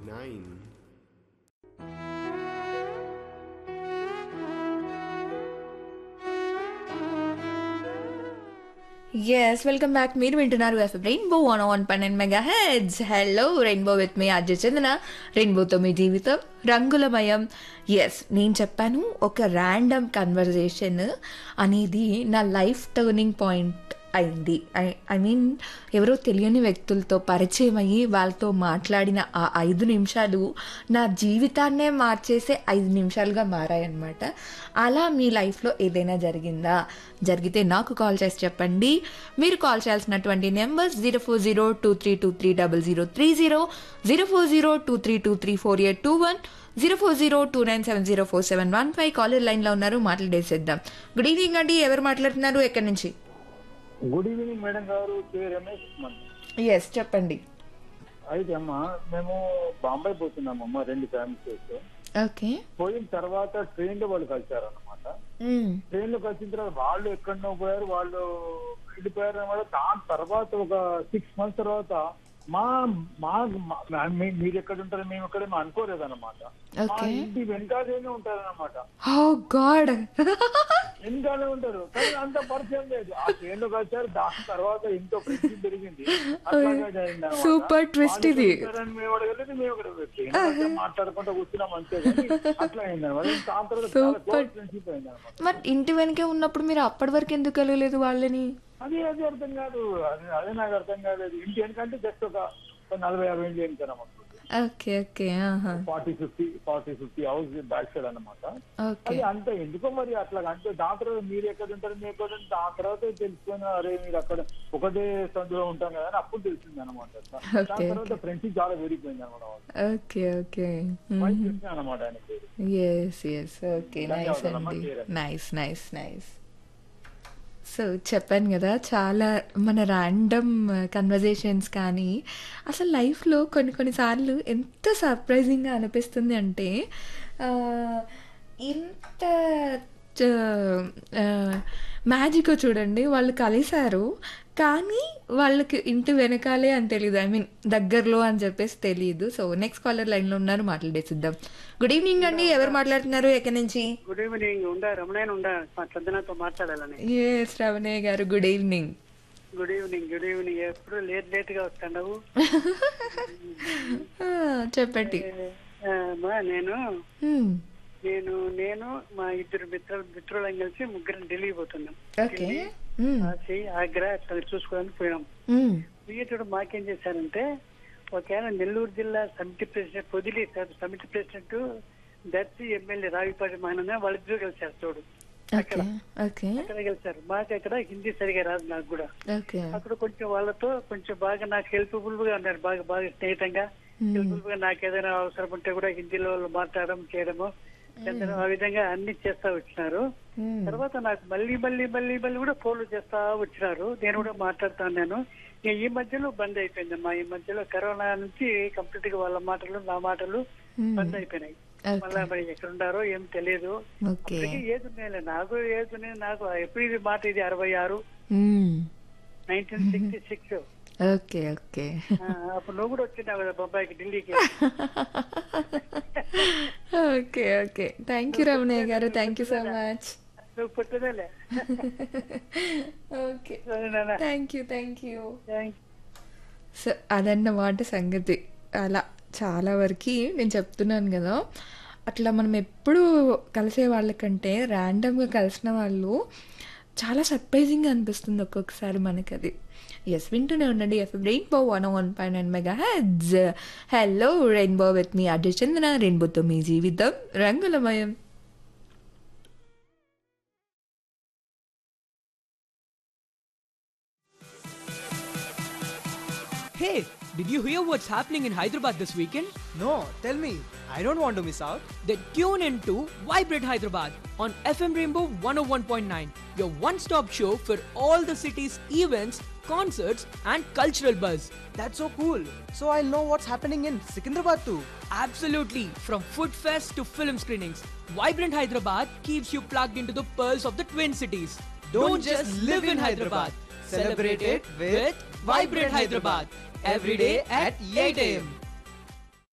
nine. Yes welcome back మీరు వింటున్నారు FM rainbow one one పన్నెండు mega hits hello rainbow with మీ అజయ్ చందన రెయిన్బోతో మీ జీవితం రంగులమయం ఎస్ నేను చెప్పాను ఒక ర్యాండమ్ కన్వర్జేషన్ అనేది నా లైఫ్ టర్నింగ్ పాయింట్ అయింది ఐ ఐ మీన్ ఎవరో తెలియని వ్యక్తులతో పరిచయం అయ్యి వాళ్ళతో మాట్లాడిన ఆ ఐదు నిమిషాలు నా జీవితాన్నే మార్చేసే ఐదు నిమిషాలుగా మారాయన్నమాట అలా మీ లైఫ్లో ఏదైనా జరిగిందా జరిగితే నాకు కాల్ చేసి చెప్పండి మీరు కాల్ చేయాల్సినటువంటి numbers zero four zero two three two three double zero three zero zero four zero two three two three four eight two one zero four zero two nine seven zero four seven one five caller లైన్లో ఉన్నారు మాట్లాడేసేద్దాం good evening అండి ఎవరు మాట్లాడుతున్నారు ఎక్కడి నుంచి good evening madam గారు కే రమేష్ మన yes చెప్పండి అయితే అమ్మ మేము బాంబే పోతున్నాము అమ్మ రెండు ఫ్యామిలీస్ ఓకే పోయిన తర్వాత ట్రైన్ లో వాళ్ళు కలిసారన్నమాట ట్రైన్ లో కలిసిన తర్వాత వాళ్ళు ఎక్కడనో పోయారు వాళ్ళు వెళ్ళిపోయారు అనమాట దాని తర్వాత ఒక సిక్స్ మంత్స్ తర్వాత మా మా మా- మీ- మీరు ఎక్కడ ఉంటారు మేము ఎక్కడ అనుకోలేదు అనమాట మా ఓకే ఇంటి వెనకాలనే ఉంటారన్నమాట ఓ గాడ్ వెనకాలే ఉంటారు కానీ అంత పరిచయం లేదు ఆ ట్రైన్ లో కలిసారు దాని తర్వాత ఎంతో ఫ్రెండ్షిప్ పెరిగింది అట్లాగే జరిగిందన్నమాట. సూపర్ ట్విస్ట్ వాళ్ళు ఇది ఉంటారని మేము అడగలేదు మేము కూడా ట్రైన్ లో కలిసి మాట్లాడుకుంటూ కూర్చున్నాం అంతే కానీ అట్లా అయిందన్నమాట దాని తర్వాత చాలా Super. క్లోజ్ ఫ్రెండ్షిప్ అయిందన్నమాట మరి ఇంటి వెనకే ఉన్నప్పుడు మీరు అప్పటి వరకు ఎందుకు వెళ్ళలేదు వాళ్ళని అది అది అర్థం కాదు అది అదే నాకు అర్థం కాలేదు ఇంటి వెనకంటే జస్ట్ ఒక ఒక నలభై యాభై ఇంటి వెనకనమాట ఓకే ఓకే ఆహా forty fifty forty fifty house back side అన్నమాట ఓకే అది అంత ఎందుకో మరి అట్లా అంటే దాని తర్వాత మీరు ఎక్కడ ఉంటారు మీరు ఎక్కడ ఉంటారు దాని తర్వాత తెలుసుకుని అరే మీరు అక్కడ ఒకటే సందులో ఉంటాం కదా అని అప్పుడు తెలిసింది అనమాట దాని Okay, తర్వాత ఫ్రెండ్షిప్ చాలా పెరిగిపోయింది అనమాట ఓకే ఓకే అనమాట ఆయన పేరు ఎస్ ఎస్ ఓకే నైస్ ధన్యవాదాలమ్మా, అండి clear. Nice nice nice so చెప్పాను కదా చాలా మన ర్యాండమ్ కన్వర్జేషన్స్ కానీ అసలు లైఫ్లో కొన్ని కొన్నిసార్లు ఎంత సర్ప్రైజింగ్గా అనిపిస్తుంది అంటే ఆ, ఇంత మ్యాజిక్ చూడండి వాళ్ళు కలిశారు కానీ వాళ్ళకి ఇంటి వెనకాలే అని తెలియదు ఐ మీన్ దగ్గరలో అని చెప్పేసి తెలియదు సో నెక్స్ట్ కాలర్ లైన్లో ఉన్నారు మాట్లాడేసిద్దాం గుడ్ ఈవినింగ్ అండి ఎవరు మాట్లాడుతున్నారు ఎక్కడి నుంచి గుడ్ ఈవినింగ్ ఉండా రమణయ్య ఉండా మా చందనతో మాట్లాడాలని ఏ శ్రవణయ్య గారు good evening good evening good evening ఎప్పుడు లేట్ లేట్ గా వస్తాండవు చెప్పండి ఆ, మా నేను Hmm. నేను నేను మా ఇద్దరు మిత్ర మిత్రులం కలిసి ముగ్గురం ఢిల్లీ పోతున్నాం ఓకే Hmm. కాశీ ఆగ్రా అట్లా చూసుకోవడానికి పోయినాం Hmm. పోయేటప్పుడు మాకేం చేశారంటే ఒకవేళ నెల్లూరు జిల్లా సమితి ప్రెసిడెంట్ పొదిలి సమితి ప్రెసిడెంట్ దర్శి ఎమ్మెల్యే రావిపాటి మహన వాళ్ళిద్దరూ కలిశారు చూడు ఓకే ఓకే అక్కడ కలిశారు మాకు అక్కడ హిందీ సరిగా రాదు నాకు కూడా ఓకే అక్కడ కొంచెం వాళ్ళతో కొంచెం బాగా నాకు హెల్ప్ఫుల్ గా ఉన్నారు బాగా బాగా స్నేహితంగా హెల్ప్ఫుల్ గా నాకు ఏదైనా అవసరం ఉంటే కూడా హిందీలో వాళ్ళు మాట్లాడడం చేయడము చేద్దడం, ఆ విధంగా అన్ని చేస్తా వచ్చినారు Hmm. తర్వాత నాకు మళ్ళీ మళ్ళీ మళ్ళీ మళ్ళీ కూడా ఫోన్లు చేస్తా వచ్చినారు నేను కూడా మాట్లాడుతాను నేను ఇక ఈ మధ్యలో బంద్ అయిపోయిందమ్మా ఈ మధ్యలో కరోనా నుంచి కంప్లీట్ గా వాళ్ళ మాటలు నా మాటలు Hmm. బంద్ అయిపోయినాయి Okay. మళ్ళా మరి ఎక్కడ ఉండారో ఏం తెలియదు ఓకే అప్పటికి ఏజ్ ఉన్నాయిలే నాకు ఏజ్ ఉన్నాయి నాకు ఎప్పుడు ఇది మాట ఇది అరవై ఆరు Hmm. Nineteen sixty six okay okay అప్పుడు నువ్వు కూడా వచ్చినావు కదా బొంబాయికి ఢిల్లీకి okay okay thank you Ramanayya గారు థ్యాంక్ యూ సో మచ్ నువ్వు పుట్టదేలే ఓకే సరేనా thank you thank you thank so అదన్నమాట సంగతి అలా చాలా వరకు నేను చెప్తున్నాను కదా అట్లా మనం ఎప్పుడు కలిసే వాళ్ళకంటే ర్యాండమ్గా కలిసిన వాళ్ళు చాలా సర్ప్రైజింగ్గా అనిపిస్తుంది ఒక్కొక్కసారి మనకి అది ఎస్ వింటూనే ఉండండి F rainbow one one point nine mega hits hello rainbow with మీ అడ్డు చందన రెయిన్బోతో మీ జీవితం రంగులమయం Hey, did you hear what's happening in Hyderabad this weekend? No, tell me. I don't want to miss out. Then tune in to Vibrate Hyderabad on FM Rainbow 101.9, your one stop show for all the city's events, concerts, and cultural buzz. That's so cool. So I'll know what's happening in Secunderabad too. Absolutely, from food fest to film screenings, Vibrant Hyderabad keeps you plugged into the pearls of the Twin Cities. Don't just live in Hyderabad. Celebrate it with Vibrant Hyderabad. Every day at 8 a.m.